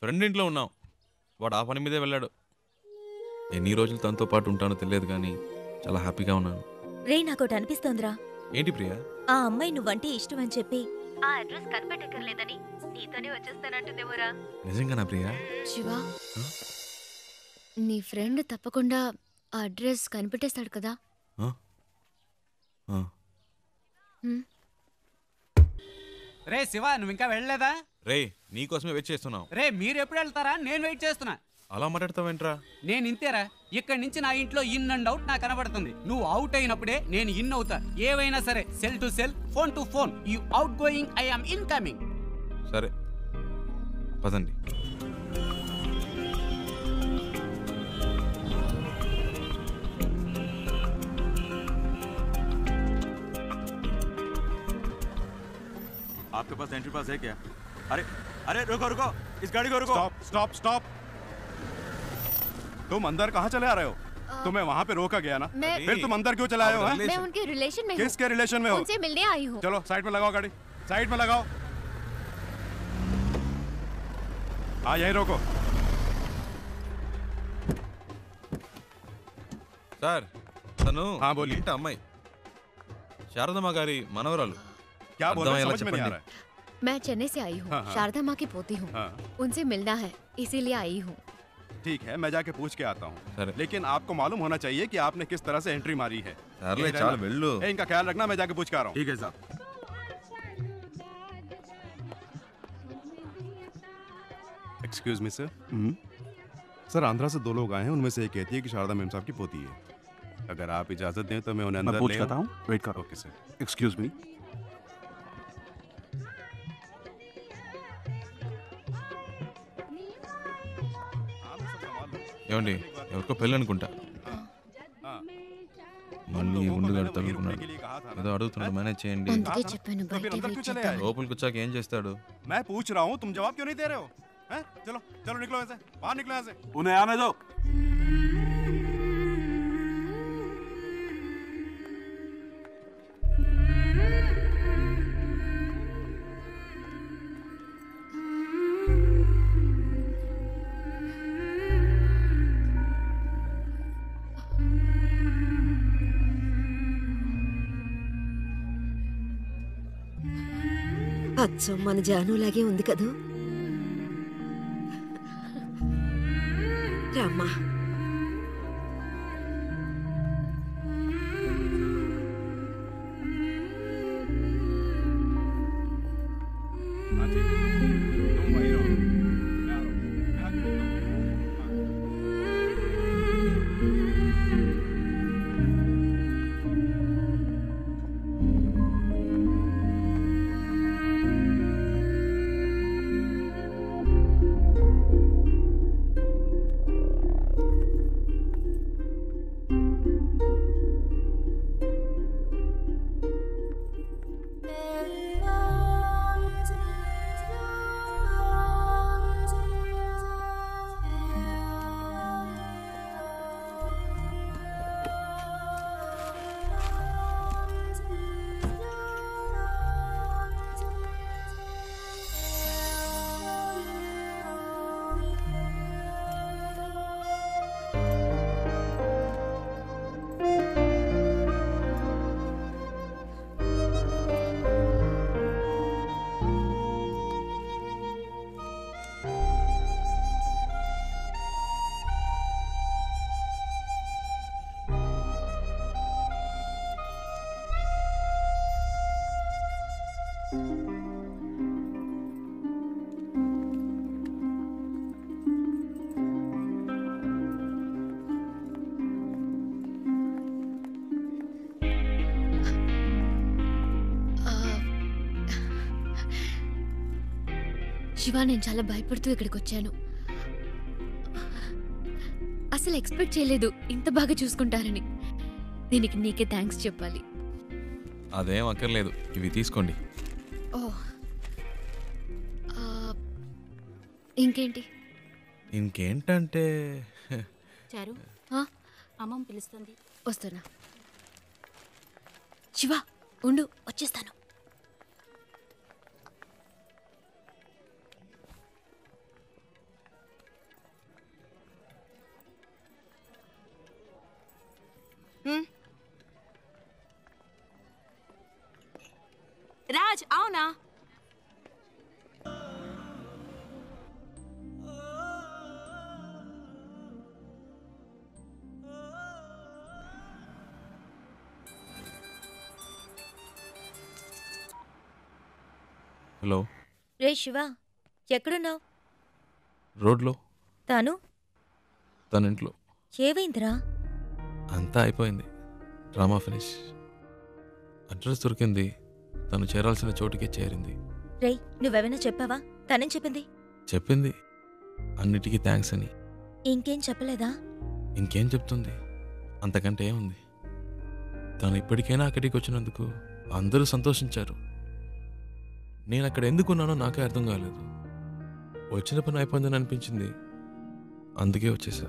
Friend ఇంట్లో ఉన్నాం వాడు ఆ పని మీదే వెళ్ళాడు ఎన్ని రోజులు తనతో పాటు ఉంటానో తెలియదు కానీ చాలా హ్యాపీగా ఉన్నాను రే నాకోటి అనిపిస్తోందిరా ఏంటి ప్రియా ఆ అమ్మాయి నువ్వంటే ఇష్టం అని చెప్పి ఆ అడ్రస్ కనిపెట్టక్కర్లేదని నీతోనే వచ్చేస్తానంటుందేమోరా నిజంగా నా ప్రియా శివ నీ ఫ్రెండ్ తప్పకుండా ఆ అడ్రస్ కనిపెట్టేస్తాడు కదా ఆ? ఆ. హ్మ్. రే శివ నువ్వు ఇంకా వెళ్ళలేదా రే నీకోసమే వెయిట్ చేస్తున్నావు రే మీరు ఎప్పుడు వెళ్తారా నేను వెయిట్ చేస్తున్నా అలా మాట్లాడతావేంట్రా నేను ఇంతేరా ఇక్కడి నుంచి నా ఇంట్లో ఇన్ అండ్ అవుట్ నాకు కనబడుతుంది నువ్వు అవుట్ అయినప్పుడే నేను ఇన్ అవుతా ఏవైనా సరే cell to cell phone to phone you outgoing I am incoming సరే పదండి आपके पास एंट्री पास है क्या अरे अरे रुको रुको इस गाड़ी को रुको स्टॉप स्टॉप स्टॉप तुम अंदर कहाँ चले आ रहे हो तुम्हें वहाँ पे रोका गया ना मैं फिर तुम अंदर क्यों चले आए हो हैं? मैं उनके रिलेशन में हूँ किसके रिलेशन में हो उनसे मिलने आई हूँ चलो साइड में लगाओ गाड़ी साइड में लगाओ हाँ यहीं रोको సార్ తను ఆ, బోలియే. ఇంటి అమ్మాయి శారదమ్మ గారి మనవరాలు क्या बोल रहे हो అర్థమయ్యేలా समझ में नहीं आ చెప్పండి. रहा है मैं चेन्नई से आई हूँ हाँ, हाँ। शारदा माँ की पोती हूँ हाँ उनसे मिलना है इसीलिए आई हूँ ठीक है मैं जाके पूछ के आता हूँ సరే लेकिन आपको मालूम होना चाहिए कि आपने किस तरह से एंट्री मारी है సర్లే यही చాలు रहना। వెళ్ళు ए, इनका ख्याल रखना मैं जाके पूछ के आ रहा हूँ ठीक है साहब excuse me sir sir Andhra से दो लोग आए हैं उनमें से एक कहती है कि शारदा मेम साहब की पोती है अगर आप इजाजत दें तो मैं उन्हें मैं अंदर पूछ ले कहता आऊं? हूँ वेट करो ओके सर एक्सक्यूज मी ఏమండి ఎవరికో పెళ్ళి అనుకుంటా हाँ మళ్ళీ लोगों को ముందుగా मैंने वहीं रुकने తగులుకున్నాడు के लिए कहा था ఏదో ना అడుగుతున్నాడు మేనేజ్ చేయండి అందుకే చెప్పాను तो फिर బయట अंदर వెయిట్ क्यों चले చేద్దాం आए లోపలికి వచ్చాక ఏం చేస్తాడు मैं पूछ रहा हूँ तुम जवाब क्यों नहीं दे रहे हो हैं चलो चलो निकलो ऐसे बाहर निकलो ऐसे उन्हें आने दो అచ్చం మన జానులాగే ఉంది కదూ రామ్మా हाँ ठीक है तुम वहीं रहो मैं आ रहा हूँ मैं आके मिलता हूँ। हाँ। ఆ, శివ నేను చాలా భయపడుతూ ఇక్కడికి వచ్చాను అసలు ఎక్స్పెక్ట్ చేయలేదు ఇంత బాగా చూసుకుంటారని దీనికి నీకే థ్యాంక్స్ చెప్పాలి అదేం అక్కర్లేదు ఇవి తీసుకోండి ఓ ఆ, ఇంకేంటి ఇంకేంటంటే చారు ఆ, అమ్మమ్మ పిలుస్తుంది వస్తున్నా శివ ఉండు వచ్చేస్తాను అన్నయ్య హలో రే శివ ఎక్కడున్నావు రోడ్లో తాను తన ఇంట్లో ఏవైందిరా అంతా అయిపోయింది డ్రామా ఫినిష్ అడ్రస్ దొరికింది తను చేరాల్సిన చోటుకే చేరింది రేయ్ నువ్వెవైనా చెప్పావా తనేం చెప్పింది చెప్పింది అన్నిటికీ థ్యాంక్స్ అని ఇంకేం చెప్పలేదా ఇంకేం చెప్తుంది అంతకంటే ఏముంది తను ఇప్పటికైనా అక్కడికి వచ్చినందుకు అందరూ సంతోషించారు నేను అక్కడ ఎందుకున్నానో నాకే అర్థం కాలేదు వచ్చిన పని అయిపోయిందని అనిపించింది అందుకే వచ్చేసా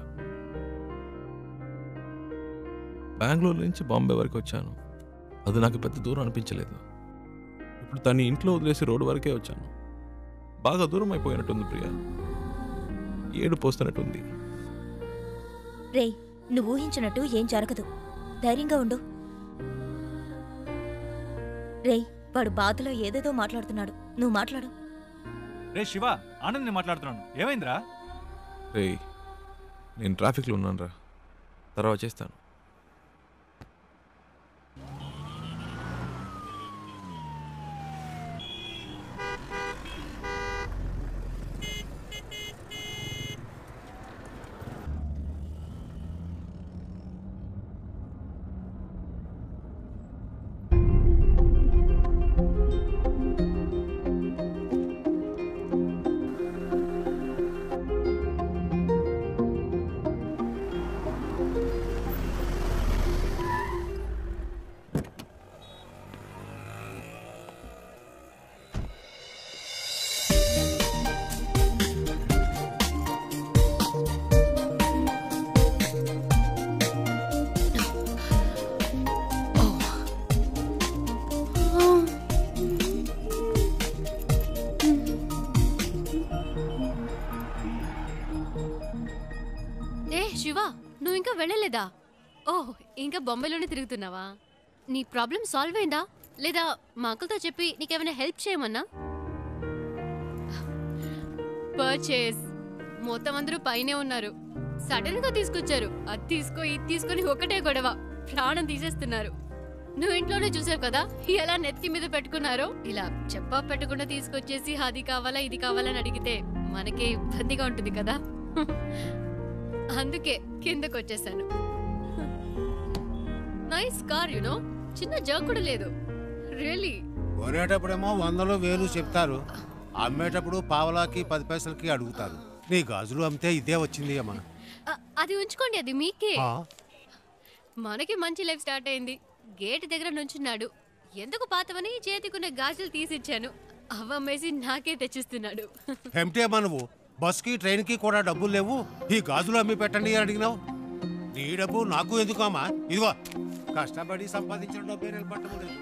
బెంగళూరు నుంచి బాంబే వరకు వచ్చాను అది నాకు పెద్ద దూరం అనిపించలేదు ఇప్పుడు తను ఇంట్లో వదిలేసి రోడ్డు వరకే వచ్చాను బాగా దూరం అయిపోయినట్టుంది ప్రియా ఏడు పోస్తున్నట్టుంది రేయ్ నువ్వు ఊహించినట్టు ఏం జరగదు ధైర్యంగా ఉండు రేయ్ వాడు బాధలో ఏదేదో మాట్లాడుతున్నాడు నువ్వు మాట్లాడు రే శివ ఆనంద్ నేను మాట్లాడుతున్నాను ఏమైందిరా రే నేను ట్రాఫిక్లో ఉన్నాను రా తర్వాత చేస్తాను ఏ శివ నువ్వు ఇంకా వెళ్ళలేదా ఓహ్ ఇంకా బొంబాయిలోనే తిరుగుతున్నావా నీ ప్రాబ్లం సాల్వ్ అయిందా లేదా మా అంకుల్తో చెప్పి నీకేమైనా హెల్ప్ చేయమన్నా పర్చేస్ మొత్తం అందరూ పైనే ఉన్నారు సడన్ గా తీసుకొచ్చారు అది తీసుకో ఇది తీసుకొని ఒకటే గొడవ ప్రాణం తీసేస్తున్నారు నువ్వు ఇంట్లోనే చూసావు కదా ఎలా నెత్తి మీద పెట్టుకున్నారో ఇలా చెప్పా పెట్టకుండా తీసుకొచ్చేసి అది కావాలా ఇది కావాలని అడిగితే మనకే ఇబ్బందిగా ఉంటుంది కదా అందుకే కిందకు వచ్చేసాను నైస్ కార్ యునో చిన్న జర్క్ కూడా లేదు రియలీ కొనేటప్పుడేమో వందలు వేలు చెప్తారు అమ్మేటప్పుడు పావలాకి పది పైసలకి అడుగుతారు నీ గాజులు అమ్మితే ఇదే వచ్చింది అమ్మా అది ఉంచుకోండి అది మీకే ఆ, మనకి మంచి లైఫ్ స్టార్ట్ అయింది గేట్ దగ్గర నుంచున్నాడు ఎందుకు పాతవని చేతికున్న గాజులు తీసిచ్చాను అవ్వమ్మేసి నాకే తెచ్చిస్తున్నాడు ఏమిటి అమ్మా నువ్వు బస్కి ట్రైన్కి కూడా డబ్బులు లేవు ఈ గాజులు అమ్మి పెట్టండి అని అడిగినావు నీ డబ్బు నాకు ఎందుకు అమ్మా ఇదిగో కష్టపడి సంపాదించిన డబ్బే నిలబట్టలేదు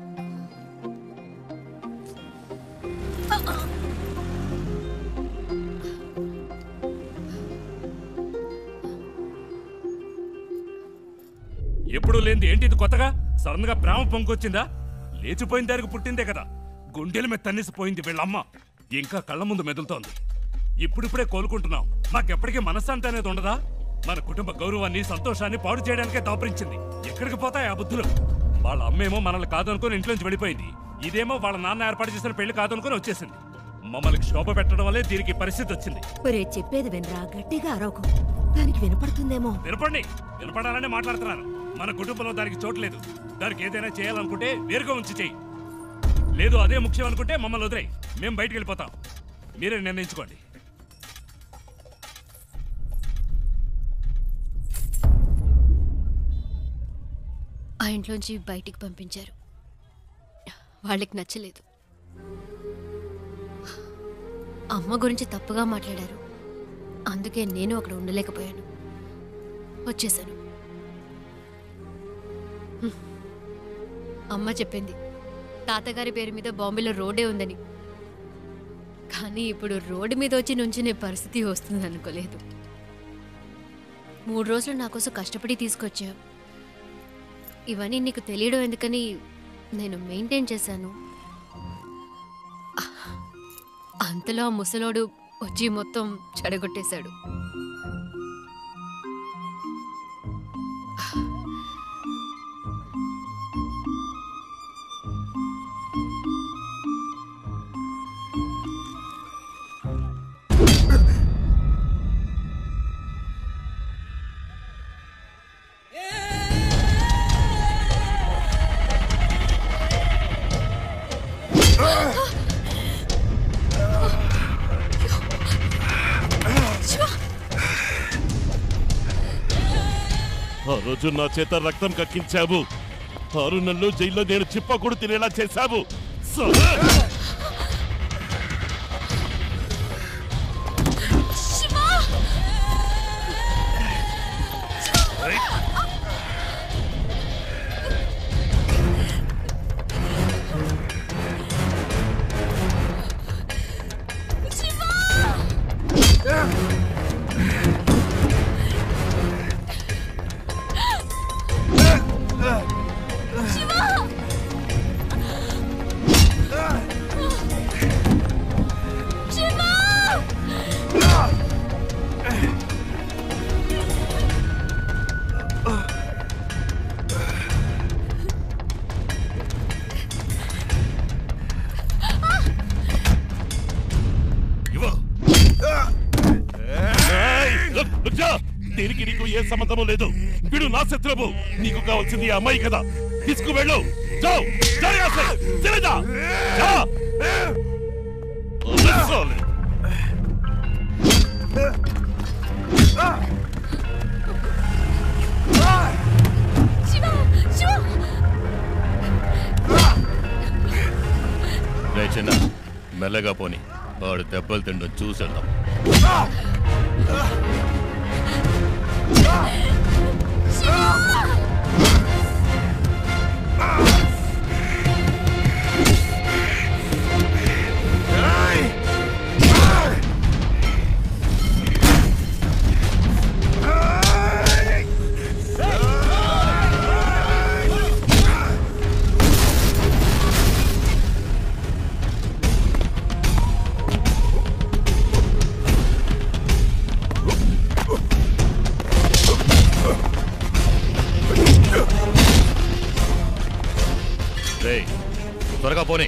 ఎప్పుడు లేనిది ఏంటి ఇది కొత్తగా సడన్ గా ప్రేమ పొంగొచ్చిందా లేచిపోయిన దానికి పుట్టిందే కదా గుండెల మీద తన్నేసిపోయింది వీళ్ళమ్మ ఇంకా కళ్ళ ముందు మెదులుతోంది ఇప్పుడిప్పుడే కోలుకుంటున్నాం మాకెప్పటికీ మనశ్శాంతి అనేది ఉండదా మన కుటుంబ గౌరవాన్ని సంతోషాన్ని పాడు చేయడానికే దాపరించింది ఎక్కడికి పోతాయి ఆ బుద్ధులు వాళ్ళ అమ్మేమో మనల్ని కాదనుకుని ఇంట్లోంచి వెళ్ళిపోయింది ఇదేమో వాళ్ళ నాన్న ఏర్పాటు చేసిన పెళ్లి కాదనుకుని వచ్చేసింది మమ్మల్ని క్షోభ పెట్టడం వల్లే దీనికి ఈ పరిస్థితి వచ్చింది ఒరే చెప్పేది వినరా గట్టిగా అరవకు దానికి వినపడుతుందేమో వినపండి వినపడాలని మాట్లాడుతున్నాను మన కుటుంబంలో దానికి చోటు లేదు దానికి ఏదైనా చేయాలనుకుంటే వేరుగా ఉంచి చెయ్యి లేదు అదే ముఖ్యం అనుకుంటే మమ్మల్ని వదిలేయి మేము బయటికి వెళ్ళిపోతాం మీరే నిర్ణయించుకోండి ఆ ఇంట్లోంచి బయటికి పంపించారు వాళ్ళకి నచ్చలేదు అమ్మ గురించి తప్పుగా మాట్లాడారు అందుకే నేను అక్కడ ఉండలేకపోయాను వచ్చేసాను హ్మ్. అమ్మ చెప్పింది తాతగారి పేరు మీద బాంబేలో రోడ్డే ఉందని కానీ ఇప్పుడు రోడ్డు మీద వచ్చి నుంచునే పరిస్థితి వస్తుంది అనుకోలేదు మూడు రోజులు నా కోసం కష్టపడి తీసుకొచ్చావు ఇవన్నీ నీకు తెలియడం ఎందుకని నేను మెయింటైన్ చేశాను అంతలో ఆ ముసలోడు వచ్చి మొత్తం చెడగొట్టేశాడు ఆ రోజు నా చేత రక్తం కక్కించావు ఆరు నెలలు జైల్లో నేను చిప్పకూడు తినేలా చేశావు సరే ఇవ్వు. ఏయ్, లుక్, లుక్ జా. దీనికి నీకు ఏ సంబంధము లేదు వీడు నా శత్రువు నీకు కావాల్సింది ఈ అమ్మాయి కదా తీసుకువెళ్ళు జావ్, జా यहाँ से, चले जा, जा. अबे साले. రే చిన్న మెల్లగా పోని వాడు దెబ్బలు తిండం చూసేద్దాం రే త్వరగా పోనీ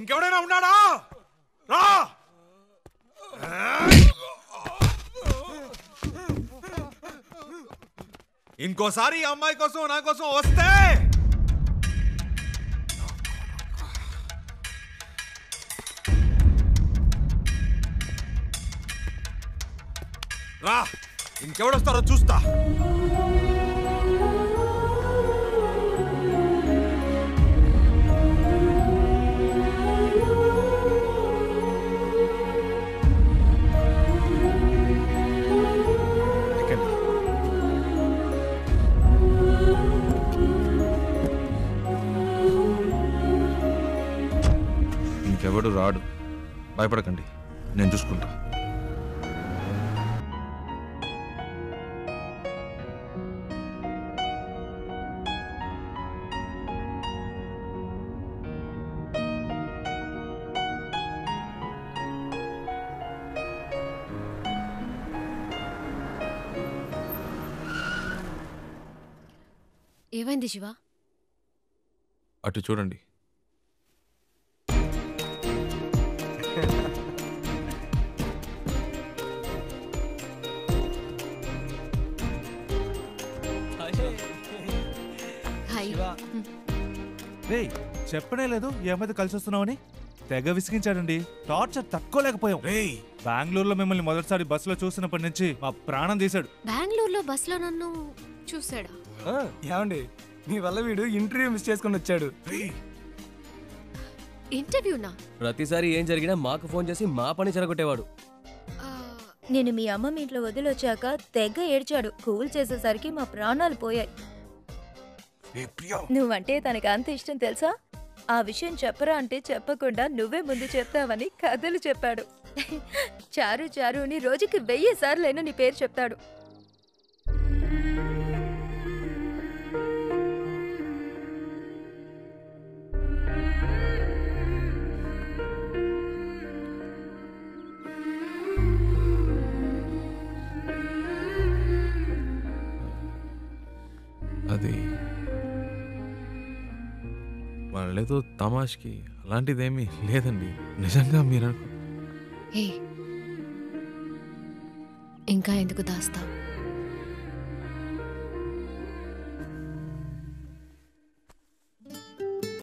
ఇంకెవడైనా ఉన్నాడా రా ఇంకోసారి ఈ అమ్మాయి కోసం నా కోసం వస్తే రా ఇంకెవడొస్తారో చూస్తా ఎక్కండి ఇంకెవడు రాడు భయపడకండి నేను చూసుకుంటా ఏమైంది శివ అటు చూడండి హాయ్ రే చెప్పనే లేదు ఈ అమ్మాయితో కలిసి వస్తున్నామని తెగ విసిగించాడండి టార్చర్ తట్టుకోలేకపోయాం రే బెంగళూరులో మిమ్మల్ని మొదటిసారి బస్సులో చూసినప్పటి నుంచి మా ప్రాణం తీశాడు బెంగళూరులో బస్సులో నన్ను చూసాడా ఏమండి మీ వల్ల వీడు ఇంటర్వ్యూ మిస్ చేసుకుని వచ్చాడు ఇంటర్వ్యూనా ప్రతిసారి ఏం జరిగినా మాకు ఫోన్ చేసి మా పని చెరగొట్టేవాడు నేను మీ అమ్మ మీ ఇంట్లో వదిలొచ్చాక తెగ ఏడ్చాడు కూల్ చేసేసరికి మా ప్రాణాలు పోయాయి నువ్వంటే తనకి అంత ఇష్టం తెలుసా ఆ విషయం చెప్పరా అంటే చెప్పకుండా నువ్వే ముందు చెప్తావని కథలు చెప్పాడు చారు చారు అని రోజుకి వెయ్యి సార్లైనా నీ పేరు చెప్తాడు అది వాళ్ళేదో తమాష్కి అలాంటిదేమీ లేదండి నిజంగా మీరు అనుకో ఏ ఇంకా ఎందుకు దాస్తావు